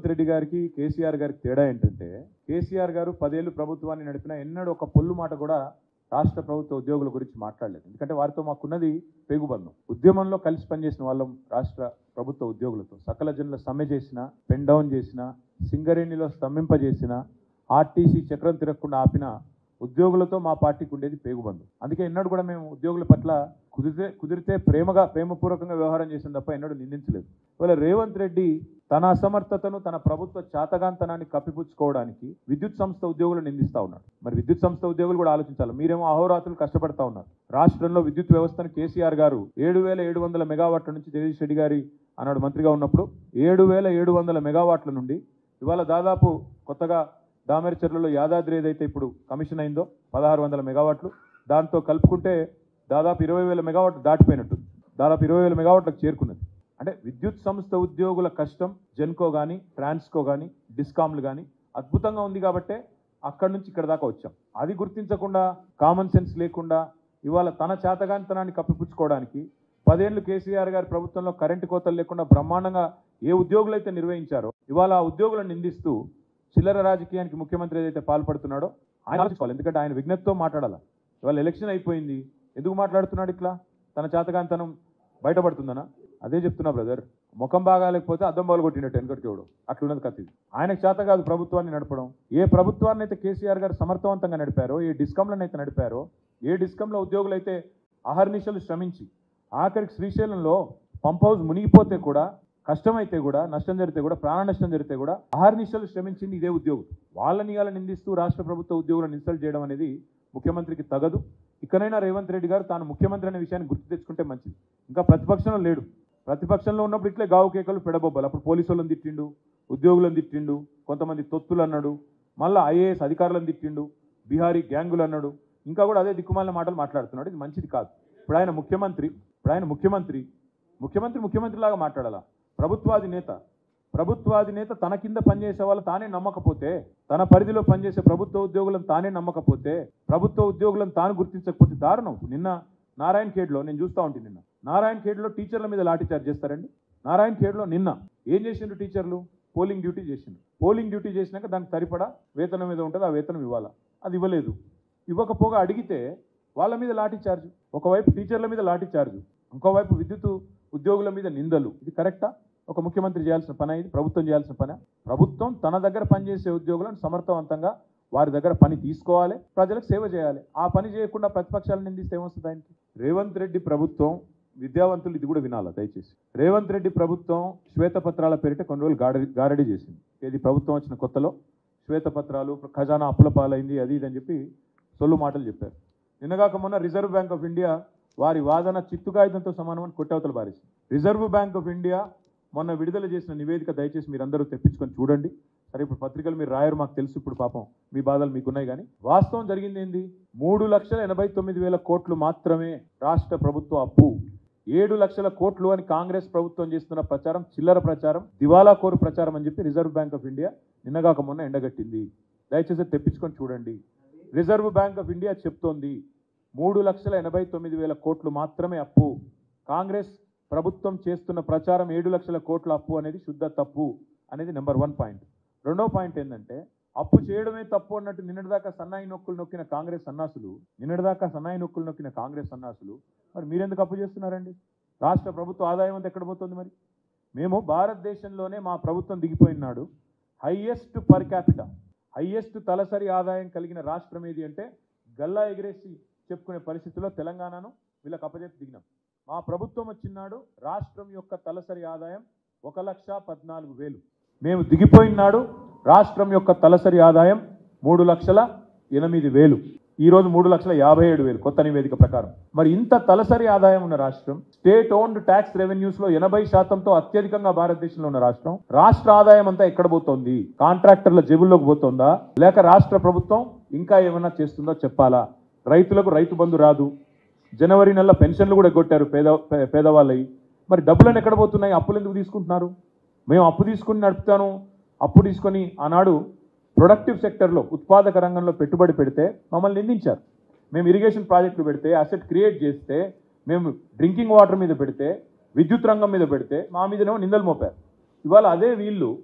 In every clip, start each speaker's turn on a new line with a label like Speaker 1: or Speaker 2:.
Speaker 1: రేవంత్ రెడ్డి గారికి కేసీఆర్ గారికి తేడా ఏంటంటే కేసీఆర్ గారు పదేళ్ళు ప్రభుత్వాన్ని నడిపిన ఎన్నడూ ఒక పొల్లు మాట కూడా రాష్ట్ర ప్రభుత్వ ఉద్యోగుల గురించి మాట్లాడలేదు ఎందుకంటే వారితో మాకున్నది పేగుబంధం ఉద్యమంలో కలిసి పనిచేసిన వాళ్ళం రాష్ట్ర ప్రభుత్వ ఉద్యోగులతో సకల జనుల సమ్మె చేసిన పెన్ డౌన్ చేసిన సింగరేణిలో స్తంభింపజేసిన ఆర్టీసీ చక్రం తిరగకుండా ఆపిన ఉద్యోగులతో మా పార్టీకి ఉండేది పేగుబంధం అందుకే ఎన్నడూ కూడా మేము ఉద్యోగుల పట్ల కుదిరితే కుదిరితే ప్రేమగా ప్రేమపూర్వకంగా వ్యవహారం చేసిన తప్ప ఎన్నడూ నిందించలేదు ఇవాళ రేవంత్ రెడ్డి తన అసమర్థతను తన ప్రభుత్వ చాతగాంతనాన్ని కప్పిపుచ్చుకోవడానికి విద్యుత్ సంస్థ ఉద్యోగులను నిందిస్తా ఉన్నాడు మరి విద్యుత్ సంస్థ ఉద్యోగులు కూడా ఆలోచించాలి మీరేమో అహోరాత్రులు కష్టపడతా ఉన్నారు రాష్ట్రంలో విద్యుత్ వ్యవస్థను కేసీఆర్ గారు ఏడు వేల ఏడు వందల మెగావాట్ల నుంచి జగదీష్ రెడ్డి గారి ఆనాడు మంత్రిగా ఉన్నప్పుడు ఏడు వేల ఏడు వందల మెగావాట్ల నుండి ఇవాళ దాదాపు కొత్తగా దామెరచర్లలో యాదాద్రి ఏదైతే ఇప్పుడు కమిషన్ అయిందో పదహారు వందల మెగావాట్లు దాంతో కలుపుకుంటే దాదాపు ఇరవై వేల మెగావాట్లు దాటిపోయినట్టు దాదాపు ఇరవై వేల మెగావాట్లకు చేరుకున్నది అంటే విద్యుత్ సంస్థ ఉద్యోగుల కష్టం జెన్కో కానీ ట్రాన్స్కో కానీ డిస్కామ్లు కానీ అద్భుతంగా ఉంది కాబట్టే అక్కడి నుంచి ఇక్కడ దాకా వచ్చాం అది గుర్తించకుండా కామన్ సెన్స్ లేకుండా ఇవాళ తన చేతగానితనాన్ని కప్పిపుచ్చుకోవడానికి పదేళ్లు కేసీఆర్ గారి ప్రభుత్వంలో కరెంటు కోతలు లేకుండా బ్రహ్మాండంగా ఏ ఉద్యోగులు అయితే నిర్వహించారో ఇవాళ ఆ ఉద్యోగులను నిందిస్తూ చిల్లర రాజకీయానికి ముఖ్యమంత్రి ఏదైతే పాల్పడుతున్నాడో ఆయన ఆలోచించుకోవాలి ఎందుకంటే ఆయన విజ్ఞతతో మాట్లాడాలి ఇవాళ ఎలక్షన్ అయిపోయింది ఎందుకు మాట్లాడుతున్నాడు ఇట్లా తన చేతగాంతనం బయటపడుతుందనా అదే చెప్తున్నా బ్రదర్ ముఖం బాగాలేకపోతే అద్దం బాలు కొట్టినట్టు వెనకటికేవుడు అట్లున్నది కత్తి ఆయనకు చేత కాదు ప్రభుత్వాన్ని నడపడం ఏ ప్రభుత్వాన్ని అయితే కేసీఆర్ గారు సమర్థవంతంగా నడిపారో ఏ డిస్కంలను అయితే నడిపారో ఏ డిస్కంలో ఉద్యోగులు అయితే అహర్నిశలు శ్రమించి ఆఖరికి శ్రీశైలంలో పంప్ హౌస్ మునిగిపోతే కూడా కష్టమైతే కూడా నష్టం జరిగితే కూడా ప్రాణ నష్టం జరిగితే కూడా అహర్నిశలు శ్రమించింది ఇదే ఉద్యోగులు వాళ్ళని ఇవాళ నిందిస్తూ రాష్ట్ర ప్రభుత్వ ఉద్యోగులను ఇన్సల్ట్ చేయడం అనేది ముఖ్యమంత్రికి తగదు ఇకనైనా రేవంత్ రెడ్డి గారు తాను ముఖ్యమంత్రి అనే విషయాన్ని గుర్తు తెచ్చుకుంటే మంచిది ఇంకా ప్రతిపక్షంలో లేడు ప్రతిపక్షంలో ఉన్నప్పుడు ఇట్లే గావు కేకలు పెడబొబ్బలు అప్పుడు పోలీసు వాళ్ళని తిట్టిండు ఉద్యోగులను తిట్టిండు కొంతమంది తొత్తులు అన్నాడు మళ్ళీ ఐఏఎస్ అధికారులను తిట్టిండు బీహారీ గ్యాంగులు అన్నాడు ఇంకా కూడా అదే దిక్కుమాలిన మాటలు మాట్లాడుతున్నాడు ఇది మంచిది కాదు ఇప్పుడు ఆయన ముఖ్యమంత్రి ఇప్పుడు ఆయన ముఖ్యమంత్రి ముఖ్యమంత్రి ముఖ్యమంత్రిలాగా మాట్లాడాలా ప్రభుత్వాధినేత ప్రభుత్వాధినేత తన కింద పనిచేసే వాళ్ళు తానే నమ్మకపోతే తన పరిధిలో పనిచేసే ప్రభుత్వ ఉద్యోగులను తానే నమ్మకపోతే ప్రభుత్వ ఉద్యోగులను తాను గుర్తించకపోతే దారుణం నిన్న నారాయణ ఖేడ్లో నేను చూస్తూ ఉంటుంది నిన్న నారాయణ ఖేడ్లో టీచర్ల మీద లాఠీ చార్జ్ చేస్తారండి నారాయణ ఖేడ్లో నిన్న ఏం చేసిండ్రు టీచర్లు పోలింగ్ డ్యూటీ చేసిండ్రు పోలింగ్ డ్యూటీ చేసినాక దానికి సరిపడా వేతనం మీద ఉంటుంది ఆ వేతనం ఇవ్వాలా అది ఇవ్వలేదు ఇవ్వకపోగా అడిగితే వాళ్ళ మీద లాఠీ చార్జ్ ఒకవైపు టీచర్ల మీద లాఠీ చార్జ్ ఇంకోవైపు విద్యుత్ ఉద్యోగుల మీద నిందలు ఇది కరెక్టా ఒక ముఖ్యమంత్రి చేయాల్సిన పని ఇది ప్రభుత్వం చేయాల్సిన పని ప్రభుత్వం తన దగ్గర పనిచేసే ఉద్యోగులను సమర్థవంతంగా వారి దగ్గర పని తీసుకోవాలి ప్రజలకు సేవ చేయాలి ఆ పని చేయకుండా ప్రతిపక్షాలను నిందిస్తే ఏమొస్తుంది ఆయనకి రేవంత్ రెడ్డి ప్రభుత్వం విద్యావంతులు ఇది కూడా వినాలా దయచేసి రేవంత్ రెడ్డి ప్రభుత్వం శ్వేతపత్రాల పేరిట కొన్ని రోజులు గారడి గారడీ చేసింది ఇది ప్రభుత్వం వచ్చిన కొత్తలో శ్వేతపత్రాలు ఖజానా అప్పుల పాలైంది అది ఇది అని చెప్పి సొల్లు మాటలు చెప్పారు నిన్నగాక మొన్న రిజర్వ్ బ్యాంక్ ఆఫ్ ఇండియా వారి వాదన చిత్తుకాయుధంతో సమానమని కొట్టవతలు బారేసింది రిజర్వ్ బ్యాంక్ ఆఫ్ ఇండియా మొన్న విడుదల చేసిన నివేదిక దయచేసి మీరందరూ తెప్పించుకొని చూడండి సరే ఇప్పుడు పత్రికలు మీరు రాయరు మాకు తెలుసు ఇప్పుడు పాపం మీ బాధలు మీకున్నాయి కానీ వాస్తవం జరిగింది ఏంది మూడు లక్షల ఎనభై తొమ్మిది వేల కోట్లు మాత్రమే రాష్ట్ర ప్రభుత్వ అప్పు ఏడు లక్షల కోట్లు అని కాంగ్రెస్ ప్రభుత్వం చేస్తున్న ప్రచారం చిల్లర ప్రచారం దివాలా కోరు ప్రచారం అని చెప్పి రిజర్వ్ బ్యాంక్ ఆఫ్ ఇండియా నిన్నగాక మొన్న ఎండగట్టింది దయచేసి తెప్పించుకొని చూడండి రిజర్వ్ బ్యాంక్ ఆఫ్ ఇండియా చెప్తోంది మూడు లక్షల ఎనభై తొమ్మిది వేల కోట్లు మాత్రమే అప్పు కాంగ్రెస్ ప్రభుత్వం చేస్తున్న ప్రచారం ఏడు లక్షల కోట్ల అప్పు అనేది శుద్ధ తప్పు అనేది నెంబర్ వన్ పాయింట్ రెండో పాయింట్ ఏంటంటే అప్పు చేయడమే తప్పు అన్నట్టు నిన్నటిదాకా సన్నాయి నొక్కులు నొక్కిన కాంగ్రెస్ సన్నాసులు నిన్నటిదాకా సన్నాయి నొక్కులు నొక్కిన కాంగ్రెస్ సన్నాసులు మరి మీరెందుకు అప్పు చేస్తున్నారండి రాష్ట్ర ప్రభుత్వ ఆదాయం అంతా ఎక్కడ పోతుంది మరి మేము భారతదేశంలోనే మా ప్రభుత్వం దిగిపోయినాడు హైయెస్ట్ పర్ క్యాపిటల్ హైయెస్ట్ తలసరి ఆదాయం కలిగిన రాష్ట్రం ఏది అంటే గల్లా ఎగిరేసి చెప్పుకునే పరిస్థితిలో తెలంగాణను వీళ్ళకి అప్పజెప్పి దిగినాం మా ప్రభుత్వం వచ్చినాడు రాష్ట్రం యొక్క తలసరి ఆదాయం ఒక లక్ష పద్నాలుగు వేలు మేము దిగిపోయినాడు రాష్ట్రం యొక్క తలసరి ఆదాయం మూడు లక్షల ఎనిమిది వేలు ఈ రోజు మూడు లక్షల యాభై ఏడు వేలు కొత్త నివేదిక ప్రకారం మరి ఇంత తలసరి ఆదాయం ఉన్న రాష్ట్రం స్టేట్ ఓన్డ్ ట్యాక్స్ రెవెన్యూస్ లో ఎనభై శాతంతో అత్యధికంగా భారతదేశంలో ఉన్న రాష్ట్రం రాష్ట్ర ఆదాయం అంతా ఎక్కడ పోతోంది కాంట్రాక్టర్ల జేబుల్లోకి పోతుందా లేక రాష్ట్ర ప్రభుత్వం ఇంకా ఏమైనా చేస్తుందో చెప్పాలా రైతులకు రైతు బంధు రాదు జనవరి నెల పెన్షన్లు కూడా కొట్టారు పేద పే- పేదవాళ్ళవి మరి డబ్బులను ఎక్కడ పోతున్నాయి అప్పులు ఎందుకు తీసుకుంటున్నారు మేము అప్పు తీసుకుని నడుపుతాను అప్పు తీసుకొని ఆనాడు ప్రొడక్టివ్ సెక్టర్లో ఉత్పాదక రంగంలో పెట్టుబడి పెడితే మమ్మల్ని నిందించారు మేము ఇరిగేషన్ ప్రాజెక్టులు పెడితే అసెట్ క్రియేట్ చేస్తే మేము డ్రింకింగ్ వాటర్ మీద పెడితే విద్యుత్ రంగం మీద పెడితే మా మీదనేమో నిందలు మోపారు ఇవాళ అదే వీళ్ళు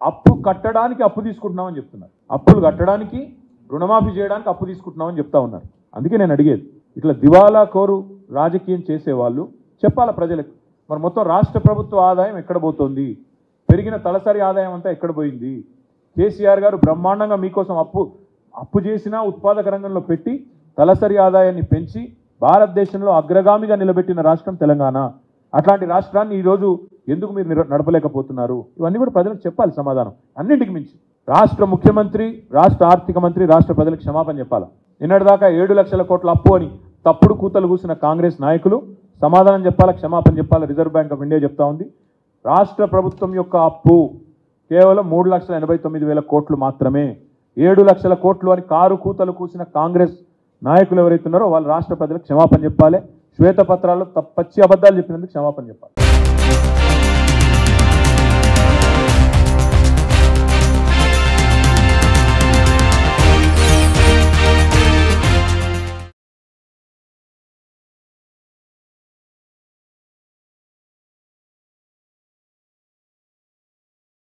Speaker 1: అప్పు కట్టడానికి అప్పు తీసుకుంటున్నామని చెప్తున్నారు అప్పులు కట్టడానికి రుణమాఫీ చేయడానికి అప్పు తీసుకుంటున్నామని చెప్తా ఉన్నారు అందుకే నేను అడిగేది ఇట్లా దివాలా కోరు రాజకీయం చేసేవాళ్ళు చెప్పాల ప్రజలకు మరి మొత్తం రాష్ట్ర ప్రభుత్వ ఆదాయం ఎక్కడ పోతుంది పెరిగిన తలసరి ఆదాయం అంతా ఎక్కడ పోయింది కేసీఆర్ గారు బ్రహ్మాండంగా మీకోసం అప్పు అప్పు చేసినా ఉత్పాదక రంగంలో పెట్టి తలసరి ఆదాయాన్ని పెంచి భారతదేశంలో అగ్రగామిగా నిలబెట్టిన రాష్ట్రం తెలంగాణ అట్లాంటి రాష్ట్రాన్ని ఈరోజు ఎందుకు మీరు నిర- నడపలేకపోతున్నారు ఇవన్నీ కూడా ప్రజలకు చెప్పాలి సమాధానం అన్నింటికి మించి రాష్ట్ర ముఖ్యమంత్రి రాష్ట్ర ఆర్థిక మంత్రి రాష్ట్ర ప్రజలకు క్షమాపణ చెప్పాలి నిన్నటిదాకా ఏడు లక్షల కోట్ల అప్పు అని తప్పుడు కూతలు కూసిన కాంగ్రెస్ నాయకులు సమాధానం చెప్పాలా క్షమాపణ చెప్పాలా రిజర్వ్ బ్యాంక్ ఆఫ్ ఇండియా చెప్తా ఉంది రాష్ట్ర ప్రభుత్వం యొక్క అప్పు కేవలం మూడు లక్షల ఎనభై తొమ్మిది వేల కోట్లు మాత్రమే ఏడు లక్షల కోట్లు అని కారు కూతలు కూసిన కాంగ్రెస్ నాయకులు ఎవరైతే ఉన్నారో వాళ్ళు రాష్ట్ర ప్రజలకు క్షమాపణ చెప్పాలి శ్వేతపత్రాల్లో తప్పచ్చి అబద్ధాలు చెప్పినందుకు క్షమాపణ చెప్పాలి